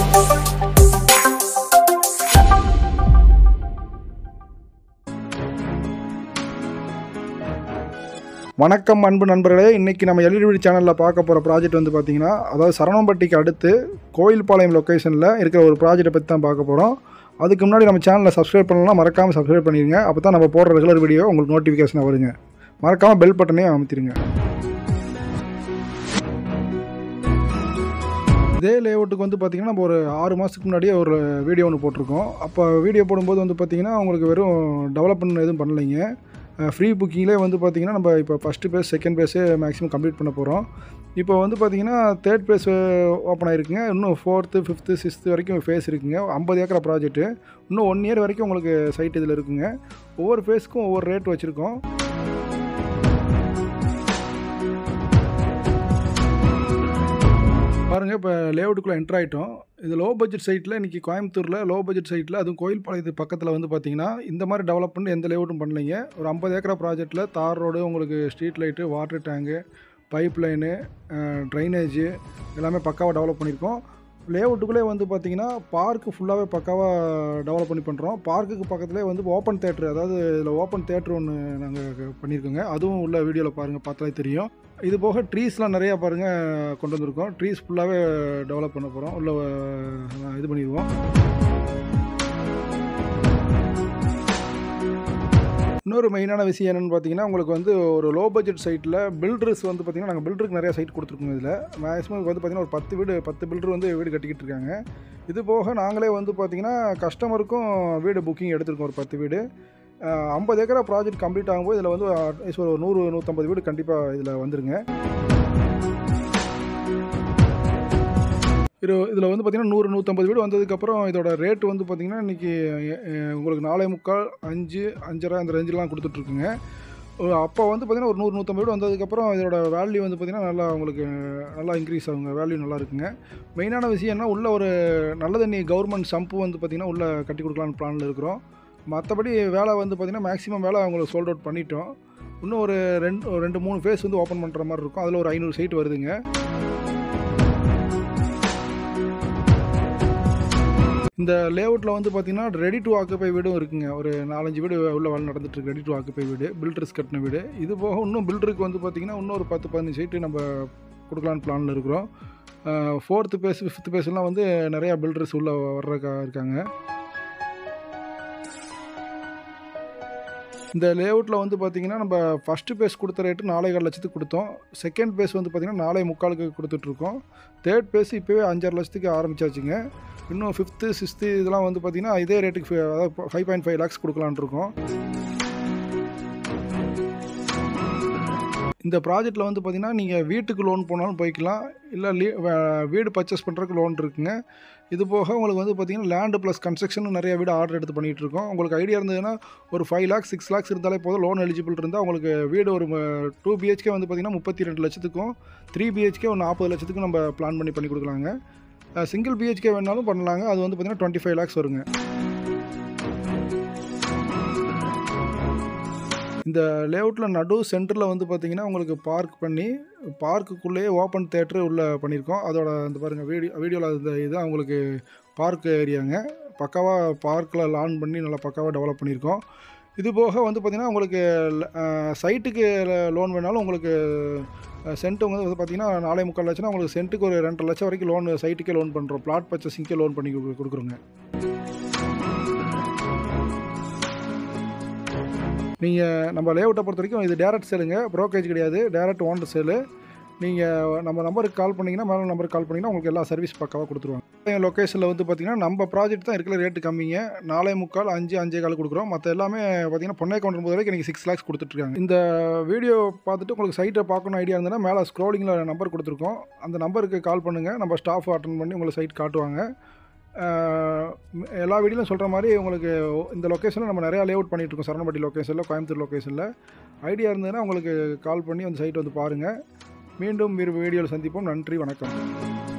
வணக்கம் அன்பு நண்பர்களே இன்றைக்கி நம்ம எல்இடி சேனலில் பார்க்க போகிற ப்ராஜெக்ட் வந்து பார்த்திங்கன்னா அதாவது சரணம்பட்டிக்கு அடுத்து கோயில்பாளையம் லொக்கேஷனில் இருக்கிற ஒரு ப்ராஜெக்ட்டை பற்றி தான் பார்க்க போகிறோம் அதுக்கு முன்னாடி நம்ம சேனலை சப்ஸ்கிரைப் பண்ணலாம் மறக்காமல் சப்ஸ்கிரைப் பண்ணிடுங்க அப்போ தான் நம்ம போடுற ரெகுலர் வீடியோ உங்களுக்கு நோட்டிஃபிகேஷன் வருங்க மறக்காமல் பெல் பட்டனையும் அமுத்திடுங்க இதே லேஅவுட்டுக்கு வந்து பார்த்திங்கன்னா நம்ம ஒரு ஆறு மாதத்துக்கு முன்னாடியே ஒரு வீடியோ ஒன்று போட்டிருக்கோம் அப்போ வீடியோ போடும்போது வந்து பார்த்திங்கன்னா உங்களுக்கு வெறும் டெவலப்மெண்ட் எதுவும் பண்ணலைங்க ஃப்ரீ புக்கிங்லேயே வந்து பார்த்திங்கன்னா நம்ம இப்போ ஃபஸ்ட்டு பேஸ் செகண்ட் பேஸே மேக்ஸிமம் கம்ப்ளீட் பண்ண போகிறோம் இப்போ வந்து பார்த்திங்கன்னா தேர்ட் பேஸ் ஓப்பன் ஆகிருக்குங்க இன்னும் ஃபோர்த்து ஃபிஃப்த்து சிக்ஸ்த்து வரைக்கும் ஃபேஸ் இருக்குங்க ஐம்பது ஏக்கரா ப்ராஜெக்ட்டு இன்னும் ஒன் இயர் வரைக்கும் உங்களுக்கு சைட் இதில் இருக்குங்க ஒவ்வொரு ஃபேஸ்க்கும் ஒவ்வொரு ரேட் வச்சுருக்கோம் பாருங்கள் இப்போ லேஅவுட்டுக்குள்ளே என்ட்ரு ஆகிட்டோம் இது லோ பட்ஜெட் சைட்டில் இன்றைக்கி கோயம்புத்தூரில் லோ பட்ஜெட் சைட்டில் அதுவும் கோயில்பாளையத்து பக்கத்தில் வந்து பார்த்தீங்கன்னா இந்த மாதிரி டெவலப்மெண்ட் எந்த லேஅவுட்டும் பண்ணலைங்க ஒரு ஐம்பது ஏக்கரா ப்ராஜெக்ட்டில் தார் ரோடு உங்களுக்கு street light water tank pipe line drainage எல்லாமே பக்காவாக டெவலப் பண்ணியிருக்கோம் லேஅவுட்டுக்குள்ளே வந்து பார்த்தீங்கன்னா பார்க்கு ஃபுல்லாகவே பக்காவாக டெவலப் பண்ணி பண்ணுறோம் பார்க்குக்கு பக்கத்துலேயே வந்து ஓப்பன் தேட்ரு அதாவது இதில் ஓப்பன் தேட்ரு ஒன்று நாங்கள் பண்ணியிருக்கோங்க அதுவும் உள்ள வீடியோவில் பாருங்கள் பார்த்தாலே தெரியும் இது போக ட்ரீஸ்லாம் நிறையா பாருங்கள் கொண்டு வந்திருக்கோம் ட்ரீஸ் ஃபுல்லாகவே டெவலப் பண்ண போகிறோம் உள்ள அஹ், இது பண்ணிடுவோம் இன்னொரு மெயினான விஷயம் என்னென்னு பார்த்தீங்கன்னா உங்களுக்கு வந்து ஒரு லோ பட்ஜெட் சைட்டில் பில்டர்ஸ் வந்து பார்த்தீங்கன்னா நாங்கள் பில்டருக்கு நிறையா சைட் கொடுத்துருக்கோங்க இதில் மேக்ஸிமம் வந்து பார்த்தீங்கன்னா ஒரு பத்து வீடு பத்து பில்டர் வந்து வீடு கட்டிக்கிட்டு இருக்காங்க இது போக நாங்களே வந்து பார்த்தீங்கன்னா கஸ்டமருக்கும் வீடு புக்கிங் எடுத்திருக்கோம் ஒரு பத்து வீடு ஐம்பது ஏக்கரா ப்ராஜெக்ட் கம்ப்ளீட் ஆகும்போது இதில் வந்து அட்லீஸ்ட் ஒரு நூறு நூற்றம்பது வீடு கண்டிப்பாக இதில் வந்துருங்க இது இதில் வந்து பார்த்திங்கன்னா நூறு நூற்றம்பது வீடு வந்ததுக்கப்புறம் இதோட ரேட் வந்து பார்த்திங்கன்னா இன்றைக்கி உங்களுக்கு நாலே முக்கால் அஞ்சு அஞ்சரை அந்த ரேஞ்செலாம் கொடுத்துட்ருக்குங்க அப்போ வந்து பார்த்திங்கன்னா ஒரு நூறு நூற்றம்பது வீடு வந்ததுக்கப்புறம் இதோட வேல்யூ வந்து பார்த்திங்கன்னா நல்லா உங்களுக்கு நல்லா இன்க்ரீஸ் ஆகுங்க வேல்யூ நல்லா இருக்குங்க மெயினான விஷயம் என்ன உள்ள ஒரு நல்ல தண்ணி கவர்மெண்ட் சம்பு வந்து பார்த்திங்கன்னா உள்ளே கட்டி கொடுக்கலான்னு பிளானில் இருக்கிறோம் மற்றபடி வேலை வந்து பார்த்திங்கன்னா மேக்ஸிமம் வேலை அவங்களுக்கு சோல்ட் அவுட் பண்ணிட்டோம் இன்னும் ஒரு ரெண்டு ஒரு ரெண்டு மூணு ஃபேஸ் வந்து ஓப்பன் பண்ணுற மாதிரி இருக்கும் அதில் ஒரு ஐநூறு சைட் வருதுங்க இந்த லேஅவுட்டில் வந்து பார்த்தீங்கன்னா ரெடி டு ஆக்குப்பை வீடும் இருக்குங்க ஒரு நாலஞ்சு வீடு உள்ள வேலை நடந்துட்டு இருக்கு ரெடி டு ஆக்குப்பை வீடு பில்டர்ஸ் கட்டின வீடு இது போக இன்னும் பில்டருக்கு வந்து பார்த்தீங்கன்னா இன்னும் ஒரு பத்து பதினஞ்சு சைட்டு நம்ம கொடுக்கலான்னு பிளானில் இருக்கிறோம் ஃபோர்த்து பேஸ் ஃபிஃப்த் பேஸ்லாம் வந்து நிறையா பில்டர்ஸ் உள்ள வர்றக்கா இருக்காங்க இந்த லேஅவுட்டில் வந்து பார்த்தீங்கன்னா நம்ம ஃபஸ்ட்டு பேஸ் கொடுத்த ரேட்டு நாலே கால் லட்சத்துக்கு கொடுத்தோம் செகண்ட் பேஸ் வந்து பார்த்தீங்கன்னா நாலே முக்காலுக்கு கொடுத்துட்ருக்கோம் தேர்ட் பேஸ் இப்போவே அஞ்சரை லட்சத்துக்கு ஆரம்பிச்சாச்சுங்க இன்னும் ஃபிஃப்த்து சிக்ஸ்த்து இதெல்லாம் வந்து பார்த்தீங்கன்னா இதே ரேட்டுக்கு ஃபி- அதாவது ஃபைவ் பாயிண்ட் ஃபைவ் லேக்ஸ் கொடுக்கலான்னு இருக்கோம் இந்த ப்ராஜெக்ட்டில் வந்து பார்த்தீங்கன்னா நீங்கள் வீட்டுக்கு லோன் போனாலும் போய்க்கலாம் இல்லை லீ வ- வீடு பர்ச்சேஸ் பண்ணுறதுக்கு லோன் இருக்குங்க இது போக உங்களுக்கு வந்து பார்த்தீங்கன்னா லேண்டு ப்ளஸ் கன்ஸ்ட்ரக்ஷன் நிறைய வீடு ஆர்டர் எடுத்து பண்ணிகிட்டு இருக்கோம் உங்களுக்கு ஐடியா இருந்ததுன்னா ஒரு ஃபைவ் லேக்ஸ் சிக்ஸ் லேக்ஸ் இருந்தாலே போதும் லோன் எலிஜிபிள் இருந்தால் உங்களுக்கு வீடு ஒரு டூ பிஹெச்கே வந்து பார்த்தீங்கன்னா முப்பத்தி ரெண்டு லட்சத்துக்கும் த்ரீ பிஹெச்கே ஒரு நாற்பது லட்சத்துக்கும் நம்ம பிளான் பண்ணி பண்ணி கொடுக்கலாங்க சிங்கிள் பிஹெச்கே வேணாலும் பண்ணலாங்க அது வந்து பார்த்தீங்கன்னா டுவெண்ட்டி ஃபைவ் லேக்ஸ் வருங்க இந்த லேஅவுட்டில் நடு சென்டரில் வந்து பார்த்தீங்கன்னா உங்களுக்கு பார்க் பண்ணி பார்க்குக்குள்ளேயே ஓப்பன் தேட்டரு உள்ளே பண்ணியிருக்கோம் அதோட அந்த பாருங்கள் வீடியோ வீடியோவில் அந்த இதுதான் உங்களுக்கு பார்க் ஏரியாங்க பக்காவாக பார்க்கில் லான் பண்ணி நல்லா பக்காவாக டெவலப் பண்ணியிருக்கோம் இது போக வந்து பார்த்திங்கன்னா உங்களுக்கு சைட்டுக்கு லோன் வேணாலும் உங்களுக்கு சென்ட்டு வந்து பார்த்தீங்கன்னா நாலே முக்கால் லட்சம்னா உங்களுக்கு சென்ட்டுக்கு ஒரு ரெண்டரை லட்சம் வரைக்கும் லோன் சைட்டுக்கே லோன் பண்ணுறோம் பிளாட் பர்ச்சேசிங்க்கே லோன் பண்ணி கொடு- கொடுக்குறோங்க நீங்கள் நம்ம லேஅவுட்டை பொறுத்த வரைக்கும் இது டேரக்ட் சேலுங்க ப்ரோக்கேஜ் கிடையாது டேரக்ட் ஓனர் சேலு நீங்கள் நம்ம நம்பருக்கு கால் பண்ணிங்கன்னா மேலே நம்பருக்கு கால் பண்ணிங்கன்னா உங்களுக்கு எல்லா சர்வீஸ் பக்காவாக கொடுத்துருவாங்க லொக்கேஷனில் வந்து பார்த்தீங்கன்னா நம்ம ப்ராஜெக்ட் தான் இருக்கிற ரேட்டு கம்மிங்க நாலே முக்கால் அஞ்சு அஞ்சே கால் கொடுக்குறோம் மற்ற எல்லாமே பார்த்தீங்கன்னா பொண்ணை கவுண்டர் போது வரைக்கும் எனக்கு சிக்ஸ் லேக்ஸ் கொடுத்துட்ருக்காங்க இந்த வீடியோ பார்த்துட்டு உங்களுக்கு சைட்டை பார்க்கணும் ஐடியா இருந்ததுன்னா மேலே ஸ்க்ரோலிங்கில் நம்பர் கொடுத்துருக்கோம் அந்த நம்பருக்கு கால் பண்ணுங்கள் நம்ம ஸ்டாஃப் அட்டன் பண்ணி உங்களுக்கு சைட் காட்டுவாங்க ஆஹ் எல்லா வீடியோலையும் சொல்கிற மாதிரி உங்களுக்கு இந்த லொக்கேஷனில் நம்ம நிறையா லேஅவுட் பண்ணிட்டு இருக்கோம் சரணப்பட்டி லொக்கேஷனில் கோயம்புத்தூர் லொக்கேஷனில் ஐடியா இருந்ததுன்னா உங்களுக்கு கால் பண்ணி அந்த சைட் வந்து பாருங்கள் மீண்டும் வேறு வீடியோவில் சந்திப்போம் நன்றி வணக்கம்